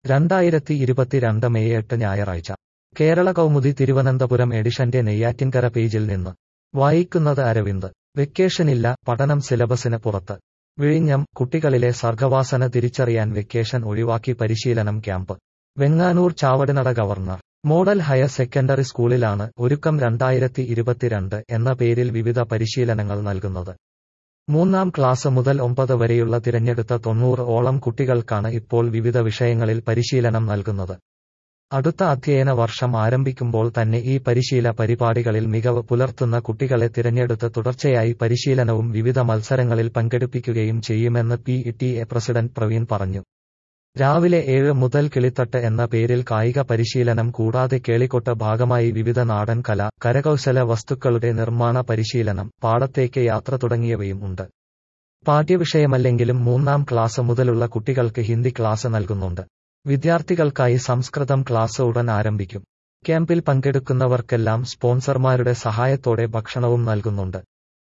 രണ്ടായിരത്തി ഇരുപത്തിരണ്ട് മെയ് എട്ട് ഞായറാഴ്ച കേരള കൗമുദി തിരുവനന്തപുരം എഡിഷന്റെ നെയ്യാറ്റിൻകര പേജിൽ നിന്ന് വായിക്കുന്നത് അരവിന്ദ് വെക്കേഷനില്ല പഠനം സിലബസിന് പുറത്ത് വിഴിഞ്ഞം കുട്ടികളിലെ സർഗവാസന തിരിച്ചറിയാൻ വെക്കേഷൻ ഒഴിവാക്കി പരിശീലനം camp Venganoor Chavadinada governor model higher secondary സ്കൂളിലാണ് ഒരുക്കം രണ്ടായിരത്തി ഇരുപത്തിരണ്ട് എന്ന പേരിൽ വിവിധ പരിശീലനങ്ങൾ നൽകുന്നത് മൂന്നാം ക്ലാസ് മുതൽ ഒമ്പത് വരെയുള്ള തിരഞ്ഞെടുത്ത തൊണ്ണൂറ് ഓളം കുട്ടികൾക്കാണ് ഇപ്പോൾ വിവിധ വിഷയങ്ങളിൽ പരിശീലനം നൽകുന്നത് അടുത്ത അധ്യയന വർഷം ആരംഭിക്കുമ്പോൾ തന്നെ ഈ പരിശീല പരിപാടികളിൽ മികവ് പുലർത്തുന്ന കുട്ടികളെ തിരഞ്ഞെടുത്ത് തുടർച്ചയായി പരിശീലനവും വിവിധ മത്സരങ്ങളിൽ പങ്കെടുപ്പിക്കുകയും ചെയ്യുമെന്ന് P T A president Praveen പറഞ്ഞു രാവിലെ ഏഴ് മുതൽ കിളിത്തട്ട് എന്ന പേരിൽ കായിക പരിശീലനം കൂടാതെ കേളിക്കൊട്ട് ഭാഗമായി വിവിധ നാടൻ കല കരകൗശല വസ്തുക്കളുടെ നിർമ്മാണ പരിശീലനം പാടത്തേക്ക് യാത്ര തുടങ്ങിയവയും ഉണ്ട് പാഠ്യവിഷയമല്ലെങ്കിലും മൂന്നാം ക്ലാസ് മുതലുള്ള കുട്ടികൾക്ക് ഹിന്ദി ക്ലാസ് നൽകുന്നുണ്ട് വിദ്യാർത്ഥികൾക്കായി സംസ്കൃതം ക്ലാസ് ഉടൻ ആരംഭിക്കും ക്യാമ്പിൽ പങ്കെടുക്കുന്നവർക്കെല്ലാം സ്പോൺസർമാരുടെ സഹായത്തോടെ ഭക്ഷണവും നൽകുന്നുണ്ട്